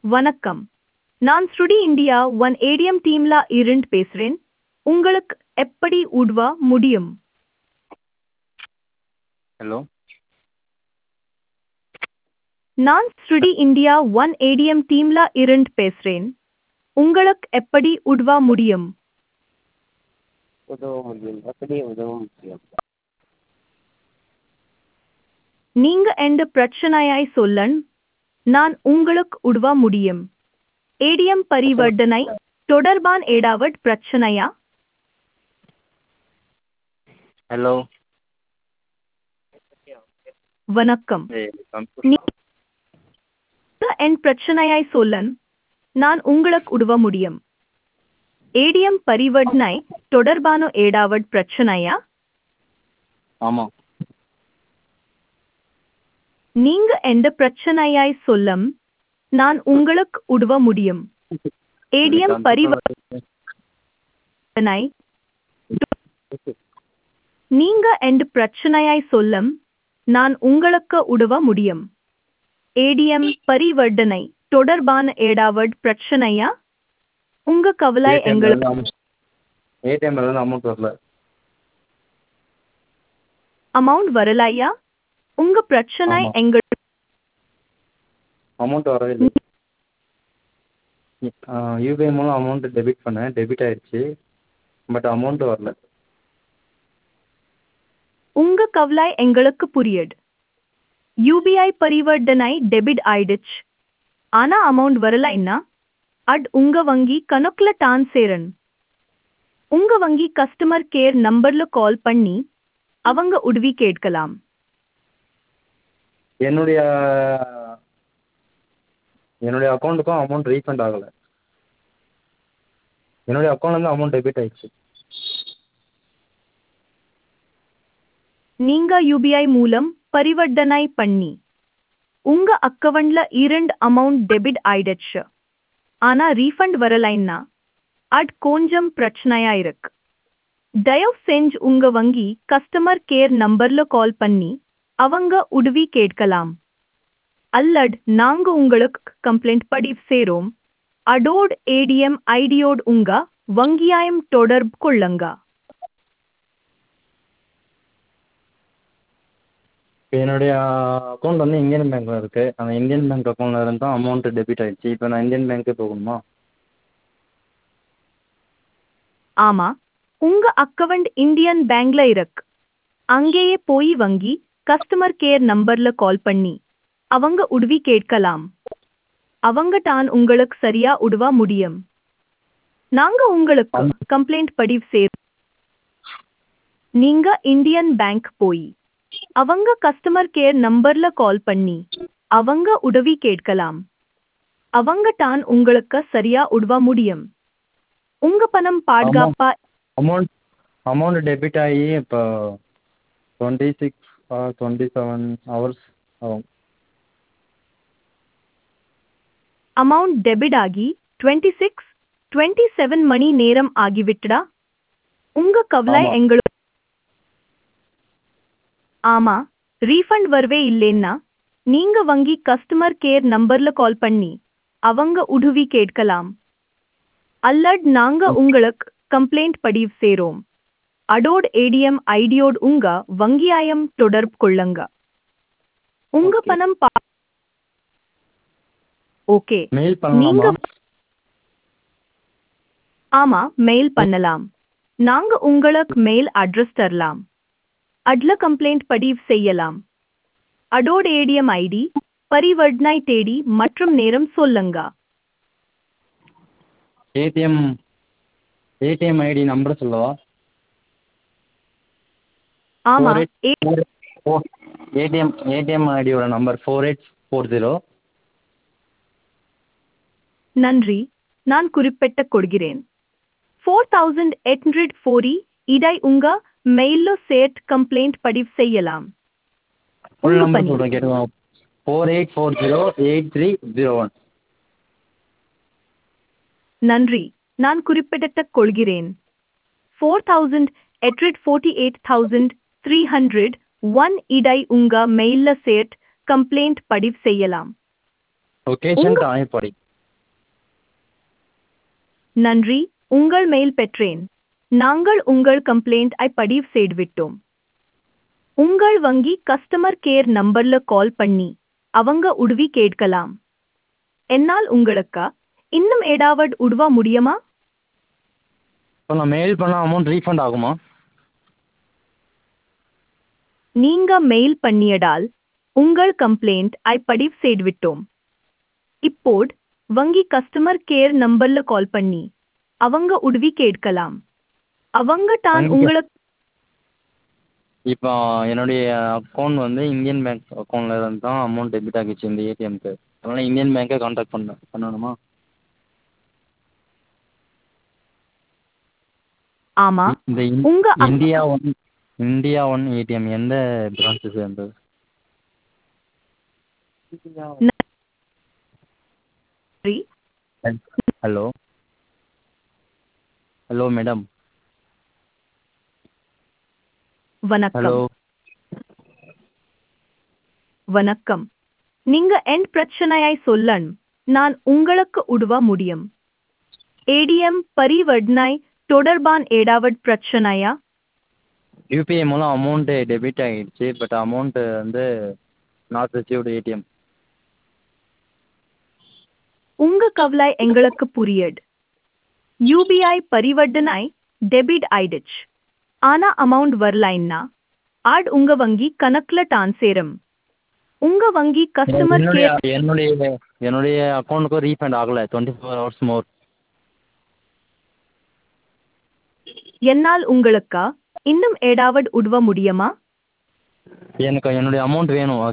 வணக்கம் நான் ஸ்ருடி இந்தியா ஒன் ஏடிஎம் டீம்ல இருந்து பேசுறேன் உங்களுக்கு எப்படி உதவ முடியும் ஹலோ நான் ஸ்ருடி இந்தியா ஒன் ஏடிஎம் டீம்ல இருந்து பேசுறேன் உங்களுக்கு எப்படி உதவ முடியும் உதவ முடியும் எப்படி உதவ முடியும் நீங்க எந்த பிரச்சனையாய் சொல்லன் நான் உங்களுக்கு உதவ முடியும் ஏடிஎம் பரிவர்த்தனை தொடர்பான ஏதாவது பிரச்சனையா ஹலோ வணக்கம் நீங்க என் பிரச்சனையாய் சொல்லன் நான் உங்களுக்கு உதவ முடியும் ஏடிஎம் பரிவர்த்தனை தொடர்பான ஏதாவது பிரச்சனையா ஆமாம் நீங்க எந்த பிரச்சனையாய் சொல்லம் நான் உங்களுக்கு உதவ முடியும் ஏடிஎம் பரிவர்த்தனை நீங்க எந்த பிரச்சனையாய் சொல்லம் நான் உங்களுக்கு உதவ முடியும் ஏடிஎம் பரிவர்த்தனை தொடர்பான ஏதாவது பிரச்சனையா உங்க கவலை எங்களுக்கு ஏடிஎம்ல இருந்து அமௌண்ட் வரல அமௌண்ட் வரலையா உங்க பிரச்சனை ஆமா. எங்களுக்கு அமௌண்ட் வரவே இல்லை யூபிஐ மூலம் அமௌண்ட் டெபிட் பண்ணேன் டெபிட் ஆயிடுச்சு பட் அமௌண்ட் வரல உங்க கவலை எங்களுக்கு புரியுது யூபிஐ பரிவர்த்தனை டெபிட் ஆயிடுச்சு ஆனா அமௌண்ட் வரலைன்னா அட் உங்க வங்கி கணக்குல டான் சேரன் உங்க வங்கி கஸ்டமர் கேர் நம்பர்ல கால் பண்ணி அவங்க உதவி கேட்கலாம் என்னுடைய என்னுடைய அக்கௌண்ட்டுக்கும் அமௌண்ட் ரீஃபண்ட் ஆகலை என்னுடைய அக்கௌண்ட்லேருந்து அமௌண்ட் டெபிட் ஆயிடுச்சு நீங்க யூபிஐ மூலம் பரிவர்த்தனை பண்ணி உங்க அக்கவுண்ட்ல இரண்டு அமௌண்ட் டெபிட் ஆயிடுச்சு ஆனா ரீஃபண்ட் வரலைன்னா அட் கொஞ்சம் பிரச்சனையா இருக்கு தயவு செஞ்சு உங்க வங்கி கஸ்டமர் கேர் நம்பர்ல கால் பண்ணி அவங்க உதவி கேட்கலாம் அல்லட் நாங்க உங்களுக்கு கம்ப்ளைண்ட் பதிவு சேரோம் அடோட் ஏடிஎம் ஐடியோடு உங்க வங்கியாயம் தொடர்பு கொள்ளுங்க இப்போ என்னுடைய அக்கௌண்ட் வந்து இந்தியன் பேங்க்கில் இருக்குது அந்த இந்தியன் பேங்க் அக்கௌண்ட்டில் இருந்து தான் அமௌண்ட் டெபிட் ஆயிடுச்சு இப்போ நான் இந்தியன் பேங்க்கே போகணுமா ஆமா உங்க அக்கவுண்ட் இந்தியன் பேங்க்ல இருக்கு அங்கேயே போய் வங்கி கஸ்டமர் கேர் நம்பர்ல கால் பண்ணி அவங்க உதவி கேட்கலாம் அவங்க தான் உங்களுக்கு சரியா உதவ முடியும் நாங்க உங்களுக்கு கம்ப்ளைண்ட் பதிவு செய்ய நீங்க இந்தியன் பேங்க் போய் அவங்க கஸ்டமர் கேர் நம்பர்ல கால் பண்ணி அவங்க உதவி கேட்கலாம் அவங்க தான் உங்களுக்கு சரியா உதவ முடியும் உங்க பணம் பாதுகாப்பா அமௌண்ட் அமௌண்ட் டெபிட் ஆகி இப்போ twenty six twenty seven hours ஆகும் அமௌண்ட் டெபிட் ஆகி டுவெண்ட்டி சிக்ஸ் டுவெண்ட்டி செவன் மணி நேரம் ஆகிவிட்டடா உங்க கவலை ஆமா. எங்களுக்கு ஆமா ரீஃபண்ட் வரவே இல்லைன்னா நீங்க வங்கி கஸ்டமர் கேர் நம்பர்ல கால் பண்ணி அவங்க உதவி கேட்கலாம் அல்லட் நாங்க உங்களுக்கு கம்ப்ளைண்ட் பதிவு சேரோம் அடோட் ஏடிஎம் ஐடியோடு உங்க வங்கியாயம் தொடர்பு கொள்ளுங்க உங்க Okay. பணம் பா ஓகே மெயில் நீங்க பண்ணலாமா ஆமா மெயில் பண்ணலாம் நாங்க உங்களுக்கு மெயில் அட்ரஸ் தரலாம் அட்ல கம்ப்ளைண்ட் பதிவு செய்யலாம் அடோட் ஏடிஎம் ஐடி பரிவர்த்தனை தேதி மற்றும் நேரம் சொல்லுங்க ஏடிஎம் ஏடிஎம் ஐடி நம்பர் சொல்லவா ஆமா Four eight- ஏ- ஃபோர் ஏடிஎம் ஏடிஎம் ஐடியோட number four eight four zero நன்றி நான் குறிப்பிட்ட கொடுக்கிறேன் four thousand eight hundred four இதை உங்க மெயிலோ சேட் கம்ப்ளைண்ட் பதிவு செய்யலாம் ஃபுல் உங்க நம்பர் பணி. சொல்கிறேன் கேட்டுக்கோங்க four eight four zero eight three zero one நன்றி நான் குறிப்பிட்ட கொள்கிறேன் four thousand eight hundred forty eight thousand three hundred one இடை உங்க மெயில்ல சேட் கம்ப்ளைண்ட் பதிவு செய்யலாம் லொக்கேஷன் உங்க- தாயப்பாடி நன்றி உங்கள் மெயில் பெற்றேன் நாங்கள் உங்கள் கம்ப்ளைண்ட் ஐ பதிவு செய்துவிட்டோம் உங்கள் வங்கி கஸ்டமர் கேர் நம்பர்ல கால் பண்ணி அவங்க உதவி கேட்கலாம் என்னால் உங்களுக்கு இன்னும் ஏதாவது உதவ முடியுமா இப்போ நான் மெயில் பண்ணால் அமௌண்ட் ரீஃபண்ட் ஆகுமா நீங்க மெயில் பண்ணியதால் உங்கள் கம்ப்ளைண்ட் ஐ பதிவு செய்துவிட்டோம் இப்போது வங்கி கஸ்டமர் கேர் நம்பர்ல கால் பண்ணி அவங்க உதவி கேட்கலாம் அவங்க தான் வங்கி- உங்களுக்கு இப்போ என்னுடைய அக்கௌண்ட் வந்து இந்தியன் பேங்க் அக்கௌண்ட்டில் இருந்து தான் அமௌண்ட் டெபிட் ஆகிச்சு இந்த ஏடிஎம்க்கு அதனால் இந்தியன் பேங்க்கை கான்டாக்ட் பண்ண பண்ணணுமா ஆமா இந்த இந்- உங்க அக்- India one India one ATM எந்த பிரான்ச்சு சேர்ந்தது நன்றி. ஹலோ ஹலோ மேடம் வணக்கம் ஹலோ வணக்கம் நீங்க என் பிரச்சனையை சொல்லணும் நான் உங்களுக்கு உதவ முடியும் ஏடிஎம் பரிவர்த்தனை தொடர்பான ஏதாவது பிரச்சனையா யூபிஐ மூலம் அமௌண்ட்டு டெபிட் ஆகிடுச்சு பட் அமௌண்ட்டு வந்து நாட் ரிசீவ்டு ஏடிஎம் உங்க கவலை எங்களுக்கு புரியுது யூபிஐ பரிவர்த்தனை டெபிட் ஆயிடுச்சு ஆனா அமௌண்ட் வரலைன்னா ஆட் உங்க வங்கி கணக்குல தான் சேரும் உங்க வங்கி கஸ்டமர் என்னுடைய கேர் என்னுடைய என்னுடைய அக்கௌண்ட்டுக்கும் ரீஃபண்ட் ஆகலை டுவெண்ட்டி ஃபோர் ஹவர்ஸ் மோர் என்னால் உங்களுக்கு இன்னும் ஏதாவது உதவ முடியுமா எனக்கு என்னுடைய அமௌண்ட் வேணும்